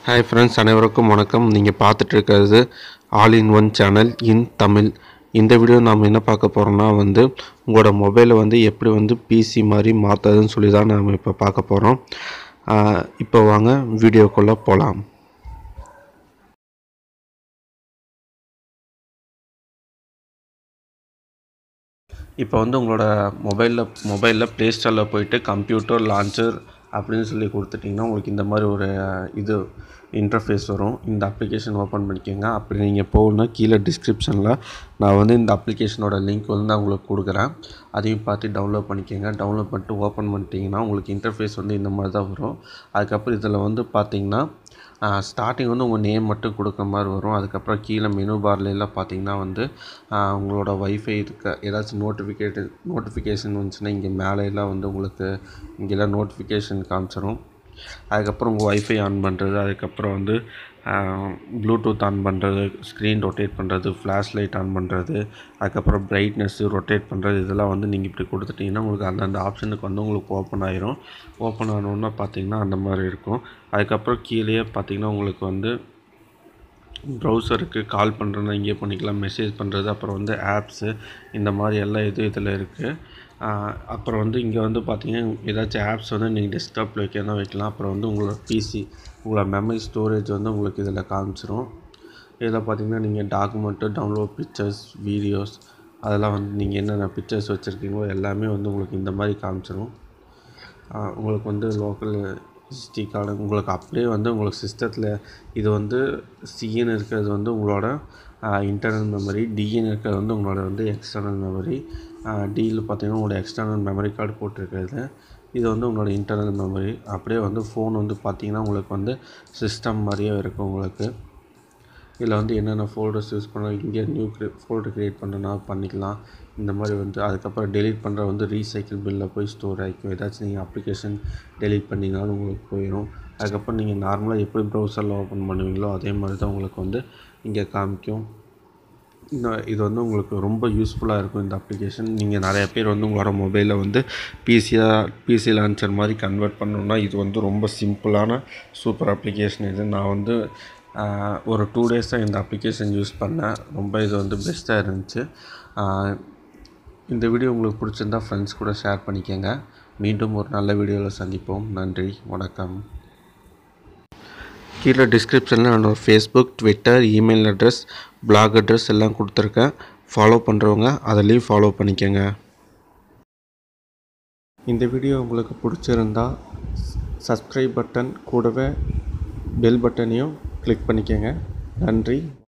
hi friends அனைவருக்கும் வணக்கம் நீங்கள் பார்த்துட்டு இருக்கிறது all in one channel in Tamil இந்த வீடியோ நாம் என்ன பார்க்க போகிறோம்னா வந்து உங்களோட மொபைலை வந்து எப்படி வந்து பிசி மாதிரி மாற்றுறதுன்னு சொல்லி தான் நம்ம இப்போ பார்க்க போகிறோம் இப்போ வாங்க வீடியோக்குள்ளே போகலாம் இப்போ வந்து உங்களோட மொபைலில் மொபைலில் ப்ளே ஸ்டோரில் போயிட்டு கம்ப்யூட்டர் லான்ச்சர் அப்படின்னு சொல்லி கொடுத்துட்டிங்கன்னா உங்களுக்கு இந்த மாதிரி ஒரு இது இன்டர்ஃபேஸ் வரும் இந்த அப்ளிகேஷன் ஓப்பன் பண்ணிக்கோங்க அப்படி நீங்கள் போகணுன்னா கீழே டிஸ்கிரிப்ஷனில் நான் வந்து இந்த அப்ளிகேஷனோட லிங்க் வந்து நான் உங்களுக்கு கொடுக்குறேன் அதையும் பார்த்து டவுன்லோட் பண்ணிக்கோங்க டவுன்லோட் பண்ணிட்டு ஓப்பன் பண்ணிட்டீங்கன்னா உங்களுக்கு இன்டர்ஃபேஸ் வந்து இந்த மாதிரி தான் வரும் அதுக்கப்புறம் இதில் வந்து பார்த்தீங்கன்னா ஸ்டார்டிங் வந்து உங்கள் நேம் மட்டும் கொடுக்குற மாதிரி வரும் அதுக்கப்புறம் கீழே மெனு பார்ல எல்லாம் பார்த்தீங்கன்னா வந்து ஆஹ் உங்களோட வைஃபை இருக்க ஏதாச்சும் நோட்டிஃபிகேட்டு நோட்டிஃபிகேஷன் வந்துச்சுன்னா இங்கே மேலே எல்லாம் வந்து உங்களுக்கு இங்கெல்லாம் நோட்டிஃபிகேஷன் காமிச்சிடும் அதுக்கப்புறம் உங்கள் வைஃபை ஆன் பண்ணுறது அதுக்கப்புறம் வந்து ப்ளூடூத் ஆன் பண்ணுறது ஸ்க்ரீன் ரொட்டேட் பண்ணுறது ஃப்ளாஷ் லைட் ஆன் பண்ணுறது அதுக்கப்புறம் பிரைட்னஸ்ஸு ரொட்டேட் பண்ணுறது இதெல்லாம் வந்து நீங்கள் இப்படி கொடுத்துட்டிங்கன்னா உங்களுக்கு அந்தந்த ஆப்ஷனுக்கு வந்து உங்களுக்கு ஓப்பன் ஆயிரும் ஓப்பன் ஆனோன்னா பார்த்தீங்கன்னா அந்த மாதிரி இருக்கும் அதுக்கப்புறம் கீழேயே பார்த்தீங்கன்னா உங்களுக்கு வந்து ப்ரௌசருக்கு கால் பண்ணுறதுனா இங்கே பண்ணிக்கலாம் மெசேஜ் பண்ணுறது அப்புறம் வந்து ஆப்ஸு இந்த மாதிரி எல்லாம் இது இதில் இருக்குது அப்புறம் வந்து இங்கே வந்து பார்த்தீங்கன்னா ஏதாச்சும் ஆப்ஸ் வந்து நீங்கள் டெஸ்க்டாப்பில் வைக்கணும் வைக்கலாம் அப்புறம் வந்து உங்களோட பிசி உங்களோட மெமரி ஸ்டோரேஜ் வந்து உங்களுக்கு இதில் காமிச்சிரும் இதில் பார்த்தீங்கன்னா நீங்கள் டாக்குமெண்ட்டு டவுன்லோட் பிக்சர்ஸ் வீடியோஸ் அதெல்லாம் வந்து நீங்கள் என்னென்ன பிக்சர்ஸ் வச்சுருக்கீங்களோ எல்லாமே வந்து உங்களுக்கு இந்த மாதிரி காமிச்சிரும் உங்களுக்கு வந்து லோக்கல் எஸ்டி கார்டு உங்களுக்கு அப்படியே வந்து உங்களுக்கு சிஸ்டத்தில் இது வந்து சின்னு இருக்கிறது வந்து உங்களோட இன்டர்னல் மெமரி டின்னு இருக்கிறது வந்து உங்களோட வந்து எக்ஸ்டர்னல் மெமரி டியில் பார்த்தீங்கன்னா உங்களோட எக்ஸ்டர்னல் மெமரி கார்டு போட்டிருக்கிறது இது வந்து உங்களோட இன்டர்னல் மெமரி அப்படியே வந்து ஃபோன் வந்து பார்த்தீங்கன்னா உங்களுக்கு வந்து சிஸ்டம் மாதிரியே இருக்கும் உங்களுக்கு இதில் வந்து என்னென்ன ஃபோல்டர்ஸ் யூஸ் பண்ணலாம் இங்கே நியூ க்ரி ஃபோல்டர் க்ரியேட் பண்ணுறனா பண்ணிக்கலாம் இந்த மாதிரி வந்து அதுக்கப்புறம் டெலீட் பண்ணுற வந்து ரீசைக்கிள் பில்லில் போய் ஸ்டோர் ஆகிக்கும் ஏதாச்சும் நீங்கள் அப்ளிகேஷன் டெலீட் பண்ணிங்கனாலும் உங்களுக்கு போயிடும் அதுக்கப்புறம் நீங்கள் நார்மலாக எப்படி ப்ரௌசரில் ஓப்பன் பண்ணுவீங்களோ அதே மாதிரி தான் உங்களுக்கு வந்து இங்கே காமிக்கும் இந்த இது வந்து உங்களுக்கு ரொம்ப யூஸ்ஃபுல்லாக இருக்கும் இந்த அப்ளிகேஷன் நீங்கள் நிறைய பேர் வந்து உங்களோட மொபைலில் வந்து பிசியாக பிசி லான்ச்சர் மாதிரி கன்வெர்ட் பண்ணணுன்னா இது வந்து ரொம்ப சிம்பிளான சூப்பர் அப்ளிகேஷன் இது நான் வந்து ஒரு டூ டேஸாக இந்த அப்ளிகேஷன் யூஸ் பண்ணேன் ரொம்ப இது வந்து பெஸ்ட்டாக இருந்துச்சு இந்த வீடியோ உங்களுக்கு பிடிச்சிருந்தா ஃப்ரெண்ட்ஸ் கூட ஷேர் பண்ணிக்கோங்க மீண்டும் ஒரு நல்ல வீடியோவில் சந்திப்போம் நன்றி வணக்கம் கீழே டிஸ்கிரிப்ஷனில் என்னோடய Facebook Twitter email address blog address எல்லாம் கொடுத்துருக்கேன் ஃபாலோ பண்ணுறவங்க அதிலையும் ஃபாலோ பண்ணிக்கோங்க இந்த வீடியோ உங்களுக்கு பிடிச்சிருந்தா சப்ஸ்கிரைப் பட்டன் கூடவே பெல் பட்டனையும் கிளிக் பண்ணிக்கோங்க நன்றி